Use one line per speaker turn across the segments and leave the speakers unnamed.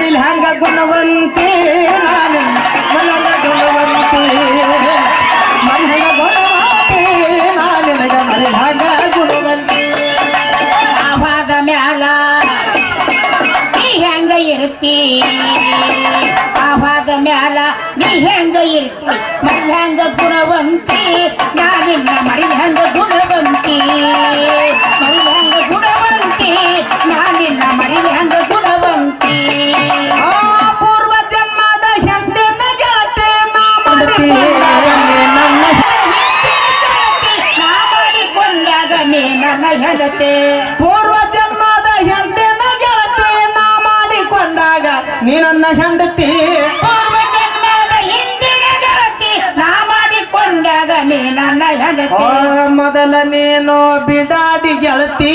ಮರಿಲ್ ಹಂಗ ಗುಣವಂತಿ ನಾನು ಮಲಂಗ ಗುಣವಂತಿ ಮರಿಲ್ ಹಂಗ ಗುಣವಂತಿ ನಾನು ನಿನಗ ಮರಿಲ್ ಹಂಗ ಗುಣವಂತಿ
ಆವಾದ ಮ್ಯಾಲ ನೀ ಹೆಂಗ ಇರ್ತಿ ಆವಾದ ಮ್ಯಾಲ ನೀ ಹೆಂಗ ಇರ್ತಿ ಮರಿ ಹೆಂಗ ಗುಣವಂತಿ ನಾನಿನ್ನ ಮರಿ ಹೆಂಗ ಗುಣವಂತಿ ಮರಿ ಹೆಂಗ ಗುಣವಂತಿ ನಾನಿನ್ನ ಮರಿ ಹೆಂಗ ಗುಣವಂತಿ
ಆ ಪೂರ್ವ ಜನ್ಮದ ಹೆಂಡಿನ ಗೆಳತಿ ನಾ ಮಾಡಿಕೊಂಡಾಗ ನನ್ನ
ನಾ ಮಾಡಿಕೊಂಡಾಗ ನೀ ನನ್ನ ಹೆಂಡತೆ
ಪೂರ್ವ ಜನ್ಮದ ಹೆಂಡಿನ ಗೆಳತಿ ನಾ ಮಾಡಿಕೊಂಡಾಗ ನೀ ನನ್ನ ಹೆಂಡತಿ
ಪೂರ್ವ ಜನ್ಮದ ಹಿಂದಿನ ಗೆಳತಿ ನಾ ಮಾಡಿಕೊಂಡಾಗ ನೀ ನನ್ನ
ಆ,
ಹೆಂಡತಿ
ಮೊದಲ ನೀನು ಬಿಡಾಡಿ ಗೆಳತಿ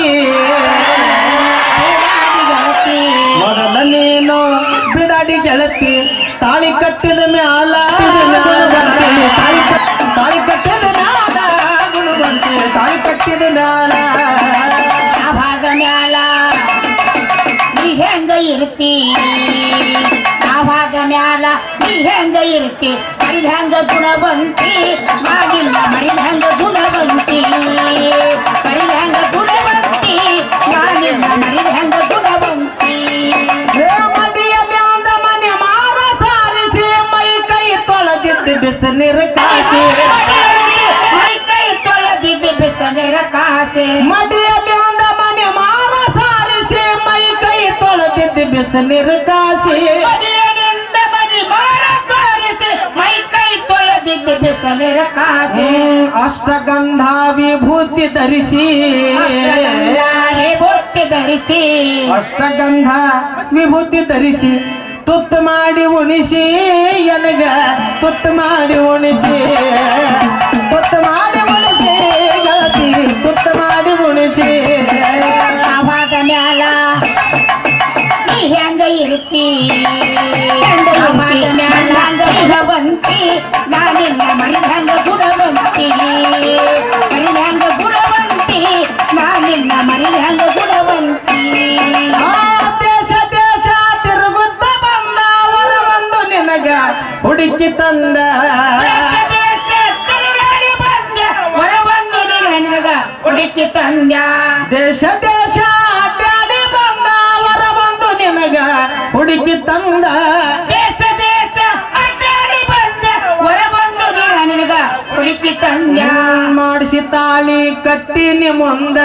ಬಿಡಾಡಿ ಗೆಳತಿ
ಮೊದಲ ನೀನು ಬಿಡಾಡಿ ಗೆಳತಿ ತಾಳಿ ಕಟ್ಟಿದ ಮ್ಯಾಲ ಗುಣವಂತೆ. ತಾಳಿ ಕಟ್- ತಾಳಿ ಕಟ್ಟಿದ ಮ್ಯಾಲ ಗುಣವಂತೆ ತಾಳಿ ಕಟ್ಟಿದ ಮ್ಯಾಲ
ಆವಾಗ ಮ್ಯಾಲ ನೀ ಹೆಂಗ ಇರ್ತಿ ಆವಾಗ ಮ್ಯಾಲ ನೀ ಹೆಂಗ ಇರ್ತಿ ಮರಿದ ಹೆಂಗ ಗುಣವಂತಿ ಮಾಡಿಲ್ಲ ಮರಿದ ಹೆಂಗ ಗುಣವಂತಿ ಮರಿದ ಹೆಂಗ ಗುಣವಂತಿ ಮಾಡಿಲ್ಲ ಮರಿದ ಹೆಂಗ ಗುಣವಂತಿ
ಹೇ ಮಡಿಯಲ್ಲಿ ಅಂದ ಮನೆ ಮಾರ ಸಾರಿಸಿ ಮೈ ಕೈ ತೊಳೆದಿದ್ದು ಬಿಸಿ ನೀರು ಕಾಸಿ
ಮೈ ಕೈ ತೊಳೆದಿದ್ದು ಬಿಸಿನೀರ ಕಾಸೆ
ಮಡಿಯಲ್ಲಿ ಅಂದ ಮನೆ ಮಾರ ಸಾರಿಸಿ ಮೈ ಕೈ ತೊಳೆದಿದ್ದು ಬಿಸಿ ನೀರು ಕಾಸಿ
ಮನೆಯಿಂದ ಮನೆ ಮಾರ ಸಾರಿಸಿ ಮೈ ಕೈ ತೊಳೆದಿದ್ದು ಬಿಸಿನೀರ ಕಾಸೆ
ಹ್ಮ್, ಅಷ್ಟಗಂಧ ವಿಭೂತಿ ಧರಿಸಿ
ಅಷ್ಟಗಂಧಾರೆ ಬೊಕ್ಕೆ ಧರಿಸಿ
ಅಷ್ಟಗಂಧ ವಿಭೂತಿ ಧರಿಸಿ ತುತ್ತು ಮಾಡಿ ಉಣಿಸಿ ಎನಗ ತುತ್ತು ಮಾಡಿ ಉಣಿಸಿ ತುತ್ತು ಮಾಡಿ ಉಣಿಸಿ ಗೆಳತಿ ತುತ್ತು ಮಾಡಿ ಉಣಿಸಿ
ಆವಾಗ ಮ್ಯಾಲ ನೀ ಹೆಂಗ ಇರ್ತಿ ಆವಾಗ ಮ್ಯಾಲ ಹಂಗ ಗುಣವಂತಿ ನಾನಿನ್ನ ಮರಿ ಹಂಗ ಗುಣವಂತಿ ಮರಿ ಹಂಗ ಗುಣವಂತಿ ನಾನಿನ್ನ ಮರಿ ಹಂಗ ಗುಣವಂತಿ
ಆ ದೇಶ ದೇಶ ತಿರುಗುತ್ತ ಬಂದ ವರ ಒಂದು ನಿನಗ ಹುಡುಕಿ ತಂದ
ದೇಶ ದೇಶ ತಿರುಗಾಡಿ ಬಂದ ಹೊರಬಂದು ನಿನಗ ಹುಡುಕಿ ತಂದ
ದೇಶ ದೇಶ ಅಡ್ಡಾಡಿ ಬಂದ ವರ ಒಂದು ನಿನಗ ಹುಡುಕಿ ತಂದ
ದೇಶ ದೇಶ ಅಡ್ಡಾಡಿ ಬಂದ ಹೊರಬಂದು ನಿನಗ ಹುಡುಕಿ ತಂದ
ಮಾಡಿಸಿ ತಾಳಿ ಕಟ್ಟಿನಿ ಮುಂದ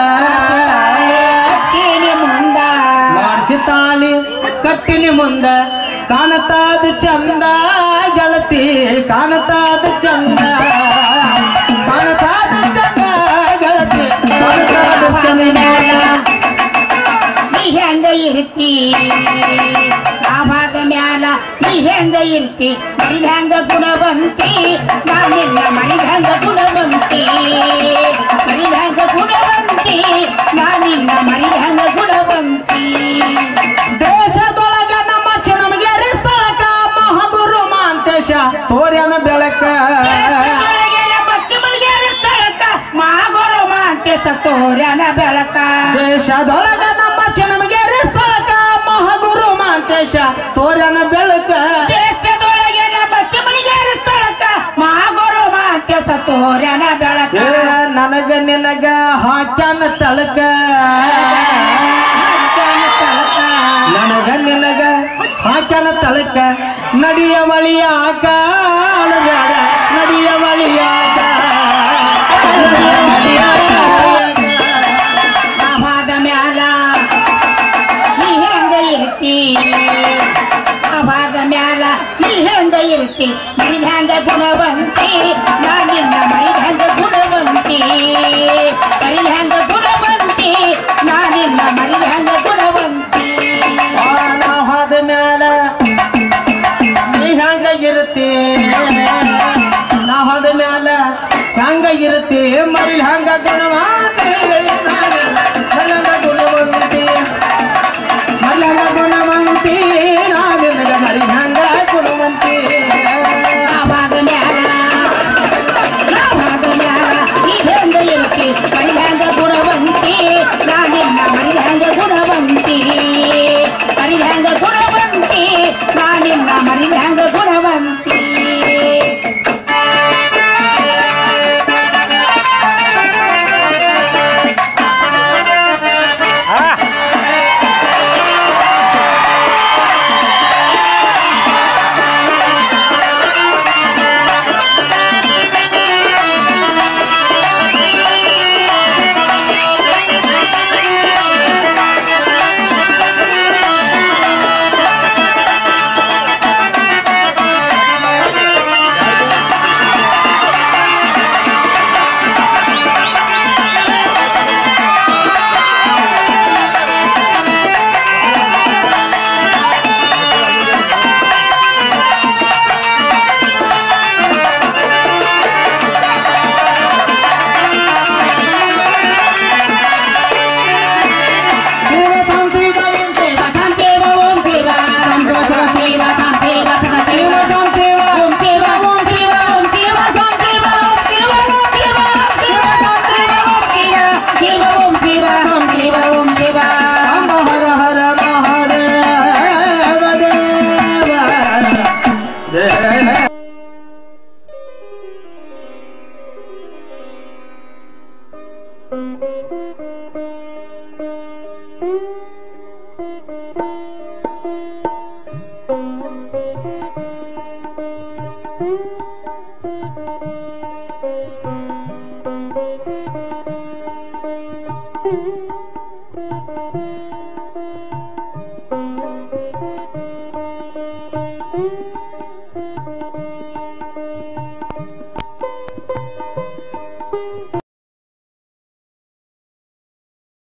ಕಟ್ಟೀನಿ ಮುಂದ
ಮಾಡಿಸಿ ತಾಳಿ ಕಟ್ಟಿನಿ ಮುಂದ ಕಾಣತಾದ ಚಂದ ಗೆಳತಿ ಕಾಣತಾದ ಚಂದ ಕಾಣತಾದ ಚಂದ ಗೆಳತಿ ಕಾಣತಾದ ಚಂದ
ನೀ ಹೆಂಗ ಇರ್ತಿ ಆವಾಗ ಮ್ಯಾಲ ನೀ ಹೆಂಗ ಇರ್ತಿ ಮರಿದ ಹೆಂಗ ಗುಣವಂತಿ ನಾನಿಲ್ಲ ಮರಿದ ಹೆಂಗ ಗುಣವಂತಿ ಮರಿದ ಹೆಂಗ ಗುಣವಂತಿ ನಾನಿಲ್ಲ ಮರಿದ ಹೆಂಗ ಗುಣವಂತಿ
ದೇಶದೊಳಗ ನಮ್ಮ ನಮಗೆ ಸ್ಥಳಕ ಮಹಾಗುರು ಮಾಂತೇಶ ತೋರ್ಯನ ಬೆಳಕ
ಮಾಗೊರು ಮಾಂತೆ ಸತೋರ್ಯನ ಬೆಳಕ
ದೇಶದೊಳಗ ನಮ್ಮ ನಮಗೆ ಸ್ಥಳಕ ಮಹಾಗುರು ಮಾಂತೇಶ ತೋರ್ಯನ ಬೆಳಕ
ದೇಶದೊಳಗೆ ನಮ್ಮ ಚಿಮಲಿಗೆರ ಸ್ಥಳಕ ಮಾಗೊರು ಮಾಂತೆ ಸತೋರ್ಯನ ಬೆಳಕ
ಏ, ನನಗ ನಿನಗ ಹಾಕ್ಯಾನ ತಳಕ ನನಗ ನಿನಗ ಹಾಕ್ಯಾನ ತಳಕ ನಡಿಯ ಮಳಿಯಾಕ ಅಳಬ್ಯಾಡ ನಡಿಯ ಮಳಿಯಾಕ ನಡಿಯ ಮಳಿಯಾಕ
ಆವಾದ ಮ್ಯಾಲ ನೀ ಹೆಂಗ ಇರ್ತಿ ಆವಾದ ಮ್ಯಾಲ ನೀ ಹೆಂಗ ಇರ್ತಿ ಮರಿದ ಹೆಂಗ ಗುಣವಂತಿ ನಾನಿನ್ನ ಮರಿದ ಹೆಂಗ ಗುಣವಂತಿ ಮರಿದ ಹೆಂಗ ಗುಣವಂತಿ ನಾನಿನ್ನ ಮರಿದ ಹೆಂಗ ಗುಣವಂತಿ
ಹೋದ ಮ್ಯಾಲ ನೀ ಹೆಂಗ ಇರ್ತಿ ನಾ ಹೋದ ಮ್ಯಾಲ ಹೆಂಗ ಇರ್ತಿ ಮರಿಲ್ ಹಂಗ ಗುಣವಂತಿ ನನಗ ಗುಣವಂತಿ ಮಲ್ಲಗ ಗುಣವಂತಿ ನಾನಿನಗ ಮರಿಲ್ ಹಂಗ ಗುಣವಂತಿ
ಆವಾಗ ಮ್ಯಾಲ ನಾವು ನಾನಿನ್ನ ಮರಿಲ್ಯಾಂಗ ಗುಣವಂತಿ